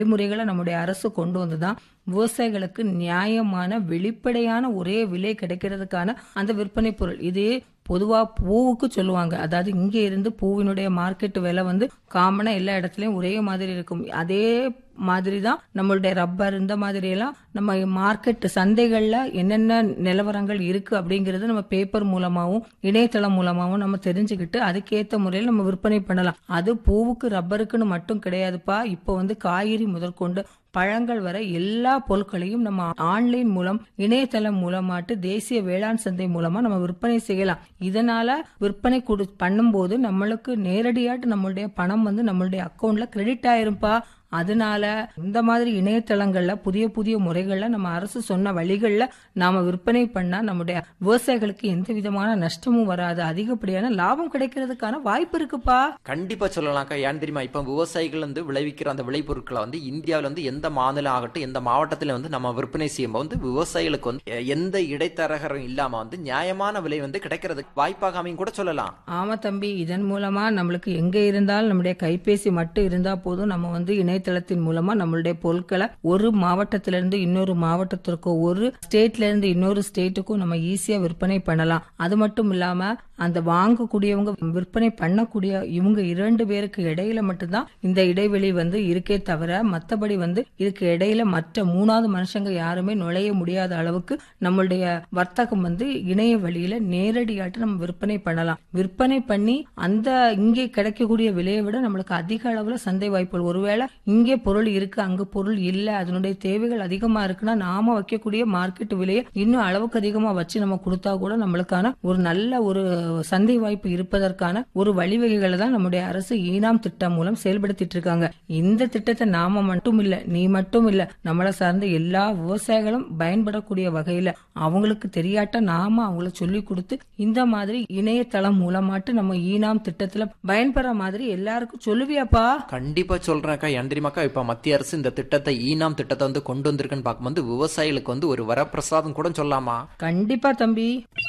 வழிமுறைகளை நம்முடைய அரசு கொண்டு வந்துதான் விவசாயிகளுக்கு நியாயமான வெளிப்படையான ஒரே விலை கிடைக்கிறதுக்கான அந்த விற்பனை பொருள் இது பொதுவா பூவுக்கு சொல்லுவாங்க அதாவது இங்க இருந்து பூவினுடைய மார்க்கெட் விலை வந்து காமனா எல்லா இடத்துலயும் ஒரே மாதிரி இருக்கும் அதே மாதிரி தான் நம்மளுடைய ரப்பர் இந்த மாதிரி எல்லாம் நம்ம மார்க்கெட் சந்தைகள்ல என்னென்ன நிலவரங்கள் இருக்கு அப்படிங்கறது நம்ம பேப்பர் மூலமாவும் இணையதளம் மூலமாவும் நம்ம தெரிஞ்சுக்கிட்டு அதுக்கேத்த முறையில் நம்ம விற்பனை பண்ணலாம் அது பூவுக்கு ரப்பருக்குன்னு மட்டும் கிடையாதுப்பா இப்போ வந்து காய்கறி முதற்கொண்டு பழங்கள் வரை எல்லா பொருட்களையும் நம்ம ஆன்லைன் மூலம் இணையதளம் மூலமாட்டு தேசிய வேளாண் சந்தை மூலமா நம்ம விற்பனை செய்யலாம் இதனால விற்பனை கொடு பண்ணும்போது நம்மளுக்கு நேரடியாட்டு நம்மளுடைய பணம் வந்து நம்மளுடைய அக்கௌண்ட்ல கிரெடிட் ஆயிருப்பா அதனால இந்த மாதிரி இணையதளங்கள்ல புதிய புதிய முறைகள்ல நம்ம அரசு சொன்ன வழிகள்ல நாம விற்பனை பண்ணா நம்முடைய விவசாயிகளுக்கு எந்த விதமான நஷ்டமும் வராது அதிகப்படியான லாபம் கிடைக்கிறதுக்கான வாய்ப்பு இருக்குப்பா கண்டிப்பா சொல்லலாம்க்கா ஏன் தெரியுமா இப்ப விவசாயிகள் வந்து விளைவிக்கிற அந்த விளைபொருட்களை வந்து இந்தியாவில் வந்து எந்த மாநிலம் ஆகட்டும் எந்த மாவட்டத்துல வந்து நம்ம விற்பனை செய்யும்போது வந்து விவசாயிகளுக்கு வந்து எ- எந்த இடைத்தரகரும் இல்லாம வந்து நியாயமான விலை வந்து கிடைக்கிறதுக்கு வாய்ப்பாக அமையும் கூட சொல்லலாம் ஆமா தம்பி இதன் மூலமா நம்மளுக்கு எங்க இருந்தாலும் நம்முடைய கைபேசி மட்டும் இருந்தா போதும் நம்ம வந்து இணையதளத்தின் மூலமா நம்மளுடைய பொருட்களை ஒரு மாவட்டத்தில இருந்து இன்னொரு மாவட்டத்திற்கோ ஒரு ஸ்டேட்ல இருந்து இன்னொரு ஸ்டேட்டுக்கும் நம்ம ஈஸியா விற்பனை பண்ணலாம் அது மட்டும் இல்லாம அந்த வாங்கக்கூடியவங்க விற்பனை பண்ணக்கூடிய இவங்க இரண்டு பேருக்கு இடையில மட்டும்தான் இந்த இடைவெளி வந்து இருக்கே தவிர மத்தபடி வந்து இதுக்கு இடையில மற்ற மூணாவது மனுஷங்க யாருமே நுழைய முடியாத அளவுக்கு நம்மளுடைய வர்த்தகம் வந்து இணைய வழியில நேரடியாட்டு நம்ம விற்பனை பண்ணலாம் விற்பனை பண்ணி அந்த இங்கே கிடைக்கக்கூடிய விலையை விட நம்மளுக்கு அதிக அளவுல சந்தை வாய்ப்புகள் ஒருவேளை இங்கே பொருள் இருக்கு அங்க பொருள் இல்ல அதனுடைய தேவைகள் அதிகமா இருக்குன்னா நாம வைக்கக்கூடிய மார்க்கெட் விலையை இன்னும் அளவுக்கு அதிகமா வச்சு நம்ம கொடுத்தா கூட நம்மளுக்கான ஒரு நல்ல ஒரு சந்தை வாய்ப்பு இருப்பதற்கான ஒரு வழிவகைகளை தான் நம்முடைய அரசு ஈனாம் திட்டம் மூலம் செயல்படுத்திட்டு இருக்காங்க இந்த திட்டத்தை நாம மட்டும் இல்ல நீ மட்டும் இல்ல நம்மளை சார்ந்த எல்லா விவசாயிகளும் பயன்படக்கூடிய வகையில அவங்களுக்கு தெரியாட்ட நாம அவங்கள சொல்லி கொடுத்து இந்த மாதிரி இணையதளம் மூலமாட்டு நம்ம ஈனாம் திட்டத்துல பயன்பெற மாதிரி எல்லாருக்கும் சொல்லுவியாப்பா கண்டிப்பா சொல்றேன்க்கா ஏன் தெரியுமாக்கா இப்ப மத்திய அரசு இந்த திட்டத்தை ஈனாம் திட்டத்தை வந்து கொண்டு வந்திருக்குன்னு பார்க்கும்போது விவசாயிகளுக்கு வந்து ஒரு வரப்பிரசாதம் கூட சொல்லலாமா கண்டிப்பா தம்பி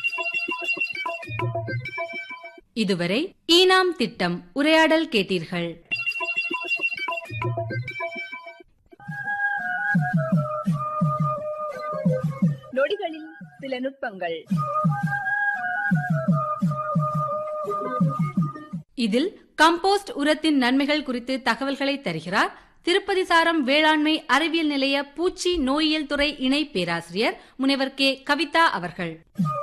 இதுவரை ஈனாம் திட்டம் உரையாடல் கேட்டீர்கள் நொடிகளில் சில நுட்பங்கள் இதில் கம்போஸ்ட் உரத்தின் நன்மைகள் குறித்து தகவல்களை தருகிறார் திருப்பதி சாரம் வேளாண்மை அறிவியல் நிலைய பூச்சி நோயியல் துறை இணை பேராசிரியர் முனைவர் கே கவிதா அவர்கள்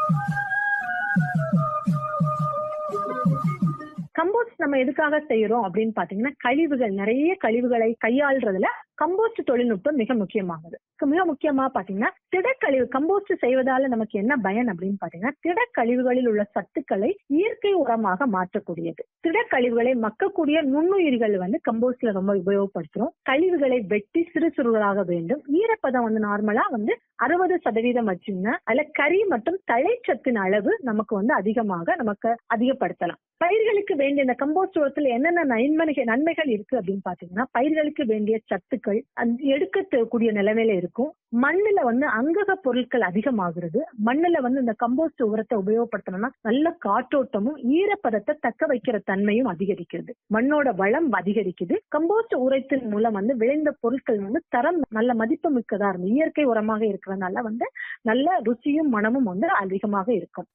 கம்போஸ்ட் நம்ம எதுக்காக செய்யறோம் அப்படின்னு பாத்தீங்கன்னா கழிவுகள் நிறைய கழிவுகளை கையாள்றதுல கம்போஸ்ட் தொழில்நுட்பம் மிக முக்கியமானது மிக முக்கியமா பாத்தீங்கன்னா திடக்கழிவு கம்போஸ்ட் செய்வதால நமக்கு என்ன பயன் அப்படின்னு பாத்தீங்கன்னா திடக்கழிவுகளில் உள்ள சத்துக்களை இயற்கை உரமாக மாற்றக்கூடியது திடக்கழிவுகளை மக்கக்கூடிய நுண்ணுயிர்கள் வந்து கம்போஸ்ட்ல ரொம்ப உபயோகப்படுத்துறோம் கழிவுகளை வெட்டி சிறு சிறுகளாக வேண்டும் ஈரப்பதம் வந்து நார்மலா வந்து அறுபது சதவீதம் வச்சீங்கன்னா அதுல கறி மற்றும் தழைச்சத்தின் அளவு நமக்கு வந்து அதிகமாக நமக்கு அதிகப்படுத்தலாம் பயிர்களுக்கு வேண்டிய இந்த கம்போஸ்ட் உரத்துல என்னென்ன நன்மைகள் நன்மைகள் இருக்கு அப்படின்னு பாத்தீங்கன்னா பயிர்களுக்கு வேண்டிய சத்துக்கள் அந்த எடுக்கக்கூடிய நிலைமையில இருக்கும் மண்ணுல வந்து அங்கக பொருட்கள் அதிகமாகிறது மண்ணுல வந்து இந்த கம்போஸ்ட் உரத்தை உபயோகப்படுத்தணும்னா நல்ல காற்றோட்டமும் ஈரப்பதத்தை தக்க வைக்கிற தன்மையும் அதிகரிக்கிறது மண்ணோட வளம் அதிகரிக்குது கம்போஸ்ட் உரத்தின் மூலம் வந்து விளைந்த பொருட்கள் வந்து தரம் நல்ல மதிப்பு மிக்கதா இருந்து இயற்கை உரமாக இருக்கிறதுனால வந்து நல்ல ருசியும் மனமும் வந்து அதிகமாக இருக்கும்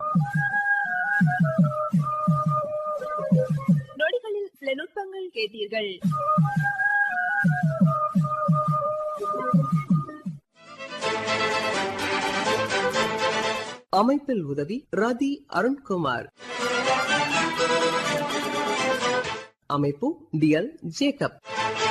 நொடிகளில் சில நுட்பங்கள் கேட்டீர்கள் அமைப்பில் உதவி ரதி அருண்குமார் அமைப்பு டிஎல் ஜேக்கப்